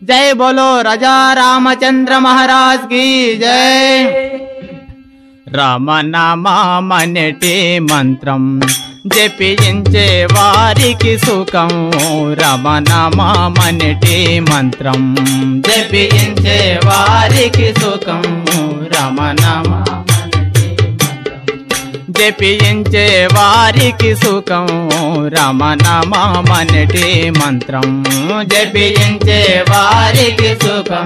జై బోలో రజా రామచంద్ర మహారాజ్ కి జై రమణమామనటి మంత్రం జపించే వారికి సుఖం రమణమామనటి మంత్రం జపించే వారికి సుఖం రమణమా జపించే వారికి సుఖం రమణమామనటి మంత్రం జపించే వారికి సుఖం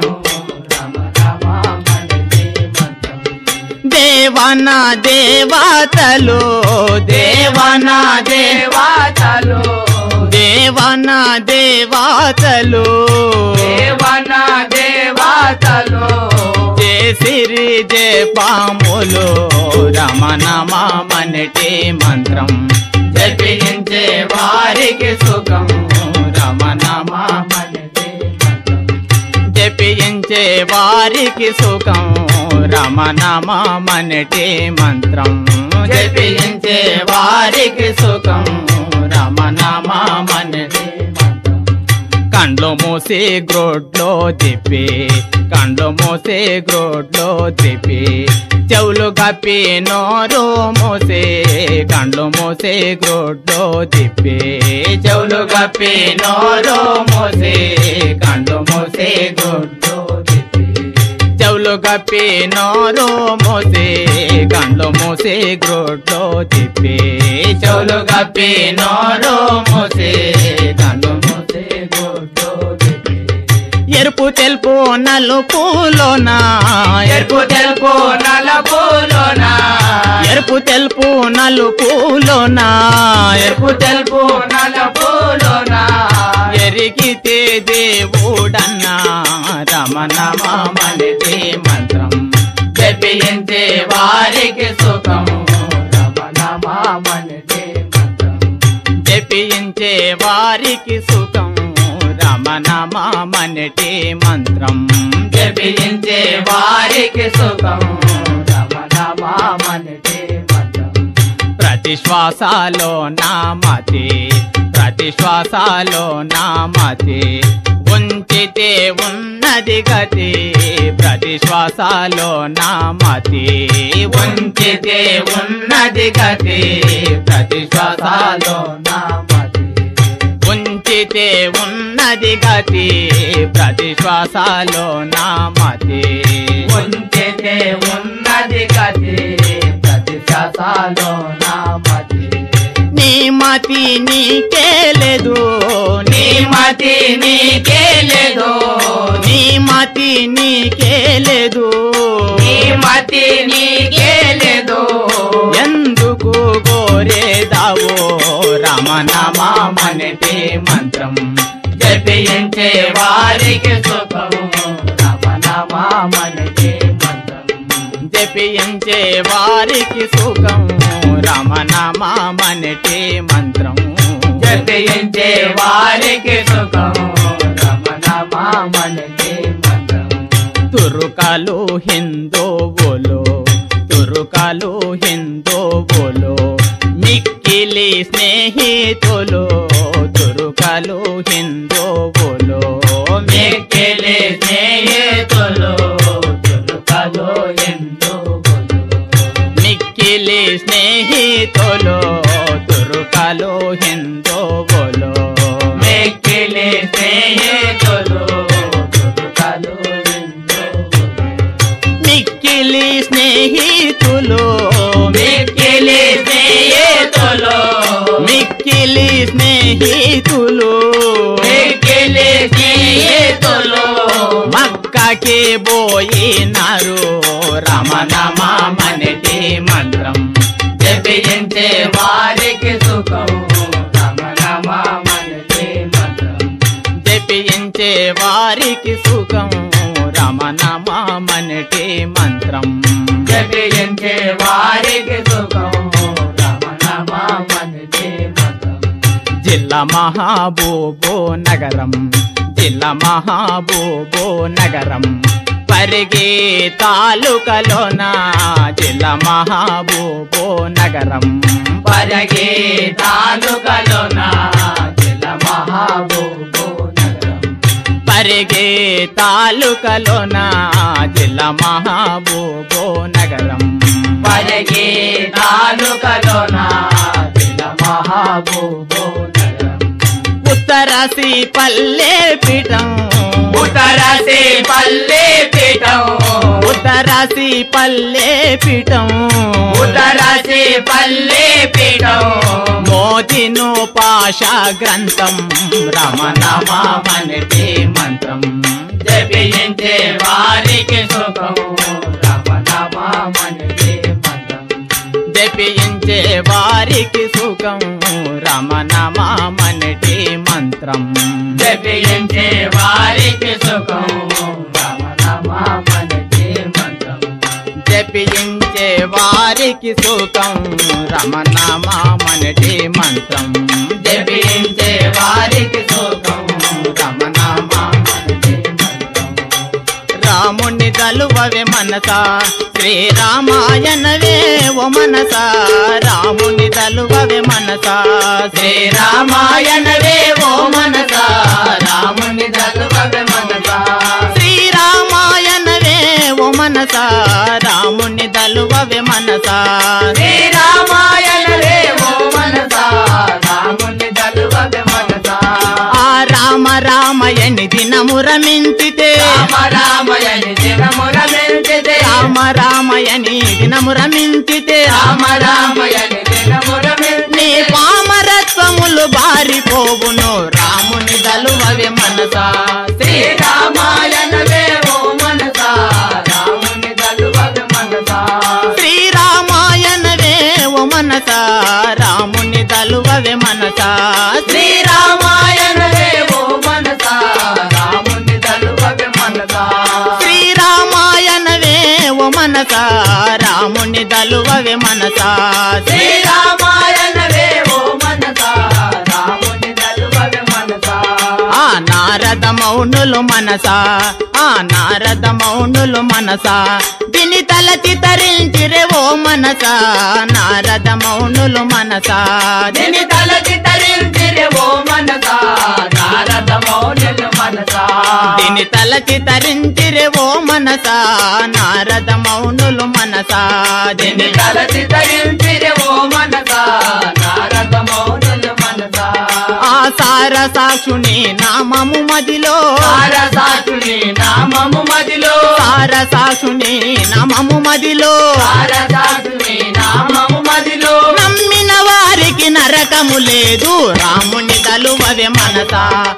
దేవన దేవతలు దేవన దేవతలు దేవన దేవతలు దేవన దేవతలు చేసిరి జే పాములు రమణమామనటి మంత్రం జపించే వారికి సుఖం రమణమామనటి జపించే వారికి సుఖం రమణమామనటి మంత్రం జపించే వారికి సుఖం రమణమామనటి కండ్లు మూసి గ్రోడ్లో తిప్పి కండ్లు మూసి గ్రోడ్లో తిప్పి చెవులు కప్పి నోరు మూసి కండ్లు మూసి గ్రోడ్లో తిప్పి చెవులు కప్పి నోరు మూసి కండ్లు మూసి గ్రోడ్లో తిప్పి చెవులు కప్పి నోరు మూసి కండ్లు మూసి గ్రోడ్లో తిప్పి చెవులు కప్పి నోరు మూసి కండ్లు మూసి గ్రోడ్లో తిప్పి ఎరుపు తెలుపు నలుపులోన ఎరుపు తెలుపు నలుపులోన ఎరుపు తెలుపు నలుపులోన ఎరుపు తెలుపు నలుపులోన ఎరిగితే దేవుడన్నా రమణమామనిది మంత్రం జపించే వారికి సుఖం రమణమామనిది మంత్రం జపించే వారికి సుఖం రమణమామనిటి మంత్రం జపించే వారికి సుఖం రమణమామనిటి మంత్రం ప్రతి శ్వాసలో నామతి ప్రతి శ్వాసలో నామతి ఉంచితే ఉన్నది గతి ప్రతి శ్వాసలో నామతి ఉంచితే ఉన్నది గతి ప్రతి శ్వాసలో నామతి ఉంచితే ఉన్నది గతి ప్రతి శ్వాసలో నామతి ఉంచితే ఉన్నది గతి ప్రతి శాసాలో నామతి నీ మతి నీకే లేదు నీ మతి నీకే లేదు నీ మతి నీకే లేదు నీ మతి నీకే లేదు ఎందుకు గోరేదావో రమణమామనటి మంత్రం జపించే వారికి సుఖము రమణమామనికే మంత్రం జపించే వారికి సుఖం రమణమామనటి మంత్రం జపించే వారికి సుఖము రమణమామనికే మంత్రం తురుకలు హిందువులు తురుకలు హిందువులు మిక్కిలి స్నేహితులు తురుకలు హిందువులు మిక్కిలి స్నేహితులు తురుకలు ఎందుకులు మిక్కిలి స్నేహితులు తురుకలు హిందువులు మిక్కిలి స్నేహితులు తురుకలు ఎందుకులు మిక్కిలి స్నేహితులు మిక్కిలి స్నేహితులు మిక్కిలి స్నేహితులు మిక్కిలి స్నేహితులు మక్కకి పోయినారు రమణమామనటి మంత్రం జపించే వారికి సుఖం రమణమామనికే మంత్రం జపించే వారికి సుఖం రమణమామనటి మంత్రం జపించే వారికి సుఖం రమణమామనికే మంత్రం జిల్లా మహాబూబో నగరం జిల్లా మహాబూబో నగరం పరిగి తాలూకలోన జిల్లా మహాబూబో నగరం పరగే తాలూకలోన జిల్లా మహాబూబు నగరం పరిగే తాలూకలోన జిల్లా మహాబూబో నగరం పరిగే తాలూకలోన జిల్ల మహాబూబో నగరం ఉత్తరాసి పల్లె పీఠం ఉత్తరసి పల్లె పీఠం ఉత్తరాసి పల్లె పీఠం ఉత్తరసి పల్లె పీఠం మోదిను పాష గ్రంథం రమణ రమణమామనిటి మంత్రం జపించే వారికి సుఖం రమణమామనిటి మంత్రం జపించే వారికి సుఖం రమణ మామనటి మంత్రం జపించే వారికి సుఖం రమణమామనిటి మంత్రం జపించే వారికి సుఖం రమణ మామనటి మంత్రం జపించే వారికి సుఖం రమణమామనిటి మంత్రం రాముని తలువవే మనస శ్రీరామాయణవే ఓ మనస రాముని తలువవే మనస శ్రీరామాయణవే ఓ మనస రాముని దలువగ మనస శ్రీరామాయణవే ఓ మనస రాముని తలువవే మనస శ్రీరామాయణవే ఓ మనస రాముని దలువగ మనస ఆ రామ రామయని దినము రమించితే రామ రామయని దినమురమించితే రామ రామయని దినము రమించితే రామ రామయని దినమురమించి నీ పామరత్వములు బారిపోవును రాముని దలువవే మనస శ్రీరామాయణవే ఓ మనస రాముని దలువగ మనస శ్రీరామాయణవే ఓ మనస రాముని దలువవే మనస శ్రీరామాయణవే ఓ మనస రాముని దలువగ మనస శ్రీరామాయణవే ఓ మనస రాముని దలువవే మనస శ్రీరామాయణవే ఓ మనస రాముని దలువగ మనస ఆ నారద మౌనులు మనస ఆ నారద మౌనులు మనస దిని తలచి తరించిరే ఓ మనస నారద మౌనులు మనస నిని తలచి తరించిరే ఓ మనస నారద మౌనులు మనస దిని తలచి తరించిరే ఓ మనస నారద మౌనులు మనస నిని దిని తలచి తరించిరే ఓ మనస నారద మౌనులు మనస ఆ సార సాక్షుని నామము మదిలో సారసాక్షుని నామము మదిలో సార సాక్షుని నామము మదిలో సారసాక్షుని నామము మదిలో నమ్మిన వారికి నరకము లేదు రాముని తలువవే మనస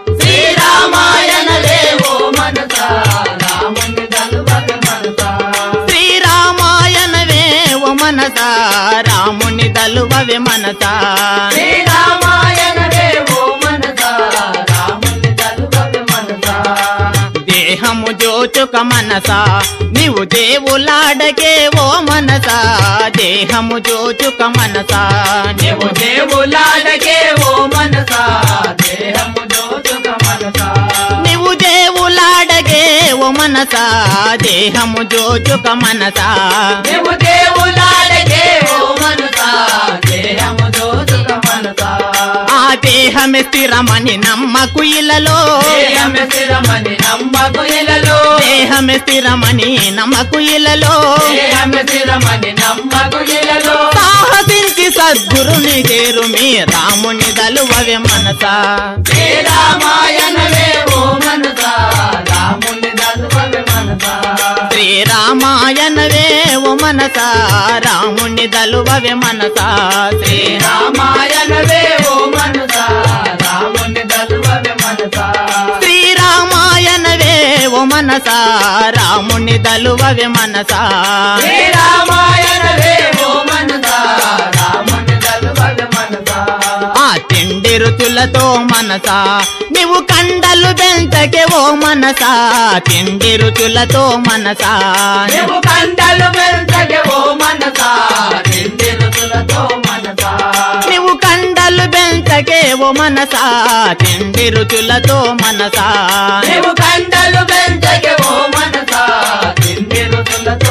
శ్రీరామాయణవే ఓ మనస రాముని దలువగ మనస శ్రీరామాయణవే ఓ మనస రాముని తలువవే మనస శ్రీరామాయణవే ఓ మనస రాముని దలువగ మనస దేహము జోచుక మనస నీవు దేవులాడకే ఓ మనస దేహము జోచుక మనస నీవు దేవులాడకే ఓ మనస దేహము దోచుక మనస నీవు దేవులాడకే ఓ మనస దేహము జోచుక మనస నీవు దేవులాడకే ఓ మనస దేహము దోచుక మనస ఆ దేహమే స్థిరమని నమ్మకు ఇలలో దేహమే స్థిరమని నమ్మకు ఇలలో దేహమే స్థిరమని నమ్మకు ఇలలో దేహమే స్థిరమని నమ్మకు ఇలలో సాహసించి సద్గురుని చేరు మీ రాముని దలువవే మనస శ్రీరామాయణవే ఓ మనస రాముని దలువవే మనస శ్రీరామాయణవే ఓ మనస రాముని దలువవే మనస శ్రీరామ రామాయణవే ఓ మనస రాముని దలువవే మనస శ్రీరామాయణవే ఓ మనస రాముని దలువవే మనస శ్రీరామాయణవే ఓ మనస రాముని దలువవే మనస ఆ తిండి రుచులతో మనస నీవు కండలు పెంచకే ఓ మనస తిండి రుచులతో మనస నీవు కండలు పెంచగే ఓ మనస తిండి రుచులతో మనస నీవు కండలు పెంచకే ఓ మనస తిండి రుచులతో మనస నీవు కండలు పెంచగే ఓ మనస తిండి రుచులతో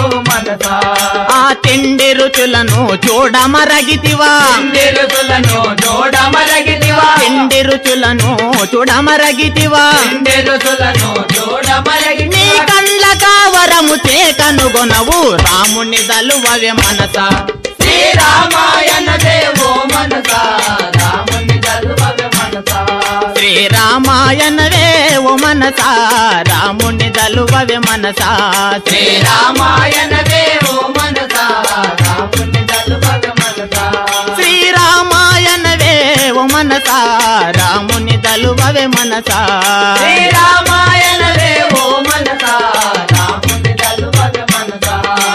మనసా ఆ తిండి రుచులను చూడమరగితివా రుచులను చూడమరగితివా తిండి రుచులను చూడమరగితివా తిండి రుచులను నీ చూడమరగితివా కండ్ల కావరము చే కనుగొనవు రాముని దలువవే మనసా శ్రీరామాయణ దేవో మనసా రాముని గల్వగ మనసా శ్రీరామాయణవే ఓ మనసా రాముని దలువవే మనసా శ్రీరామాయణ దేవో మనసా రాముని గల్వగ మనసా శ్రీరామాయణవే ఓ మనసా రాముని దలువవే మనసా శ్రీరామాయణ దేవో మనసా రాముని గల్వగ మనసా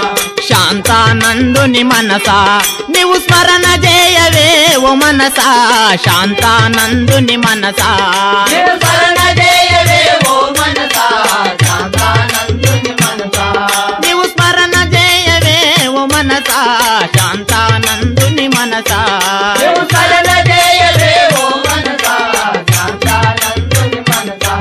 శాంతానందుని మనసా నీవు స్మరణ చేయవే ఓ మనసా శాంతానందుని మనసా నిన్ను శరణ జయవే ఓ మనసా శాంతానందుని మనసా నీవు స్మరణ చేయవే ఓ మనసా శాంతానందుని మనసా నిన్ను శరణ జయవే ఓ మనసా శాంతానందుని మనసా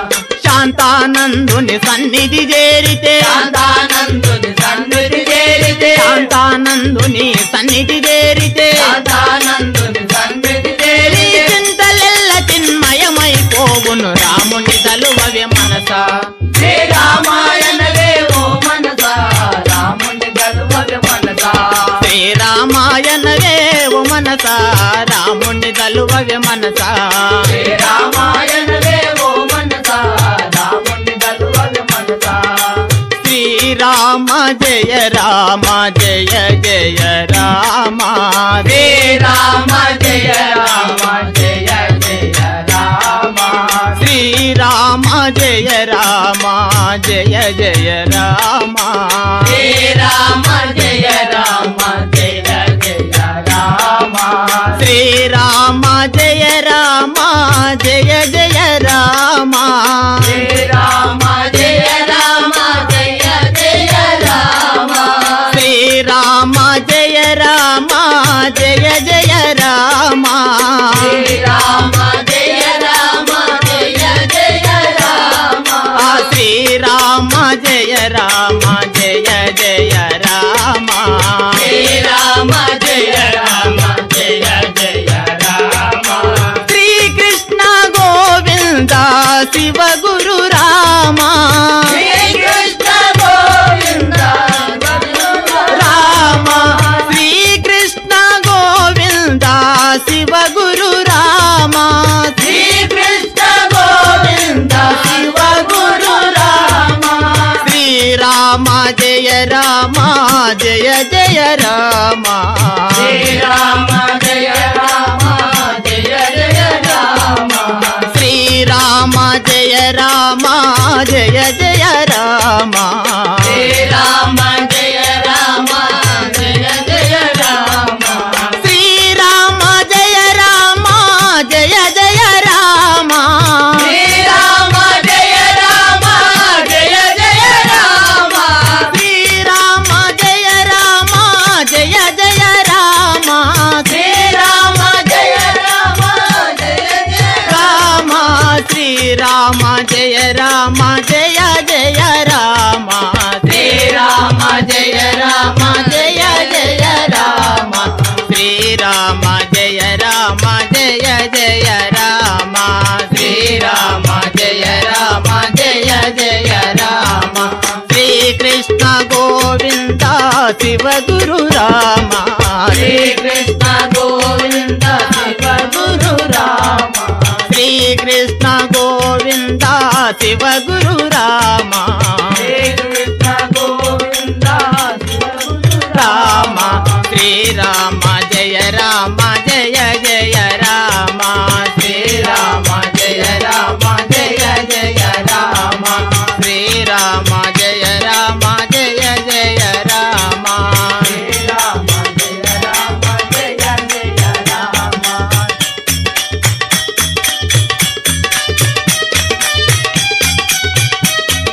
శాంతానందుని సన్నిధి చేరితే శాంతానందుని సన్నిధి చేరితే శాంతానందుని సన్నిధి చేరితే శాంతానందుని సన్నిధి నీ చేరితే చింతలెల్ల చిన్మయమైపోవును రాముని దలువవే మనసా శ్రీరామాయణ దేవో మనసా రాముని గల్వగ మనసా శ్రీరామాయణవే ఓ మనసా రాముని దలువవే మనసా శ్రీరామాయణ దేవో మనసా రాముని గల్వగ మనసా శ్రీరామ జయ రామ జయ జయ రామ శ్రీరామ జయ రామ జయ జయ రామ శ్రీరామ జయ రామ జయ జయ రామ శ్రీరామ జయ రామ జయ జయ రామ శ్రీరామ జయ రామ జయ జయ రామ శ్రీరామ జయ రామ జయ జయ రామ శ్రీరామ జయ రామ జయ జయ రామ శ్రీరామ జయ రామ జయ జయ రామ ఆ శ్రీరామ జయ రామ జయ జయ రామ శ్రీరామ జయ రామ జయ జయ రామ శ్రీకృష్ణ గోవింద శివ గురు రామ శ్రీకృష్ణ గోవింద రామ శ్రీకృష్ణ గోవింద శివ గురు రామ శ్రీకృష్ణ గోవింద శివ గురు రామ శ్రీరామ జయ రామ జయ జయ రామ శ్రీరామ జయ రామ జయ జయ రామ శ్రీరామ జయ రామ జయ జయ రామ శ్రీరామ జయ రామ జయ జయ రామ శ్రీరామ జయ రామ జయ జయ రామ శ్రీరామ జయ రామ జయ జయ రామ శ్రీరామ జయ రామ జయ జయ రామ శ్రీరామ జయ రామ జయ జయ రామ శ్రీరామ జయ రామ జయ జయ రామ శ్రీరామ జయ రామ జయ జయ రామ శ్రీరామ జయ రామ జయ జయ రామ శ్రీరామ జయ రామ జయ జయ రామ శ్రీకృష్ణ గోవింద శివ గురు రామ శ్రీకృష్ణ గోవింద శివ గురు రామ శ్రీకృష్ణ గోవింద శివ గురు రామ శ్రీకృష్ణ గోవింద శివ గురు రామ శ్రీరామ జయ రామ జయ జయ రామ శ్రీరామ జయ రామ జయ జయ రామ శ్రీరామ జయ రామ జయ జయ రామ శ్రీరామ జయ రామ జయ జయ రామ శ్రీరామ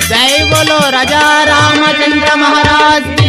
జై బోలో రాజా రామచంద్ర మహారాజ్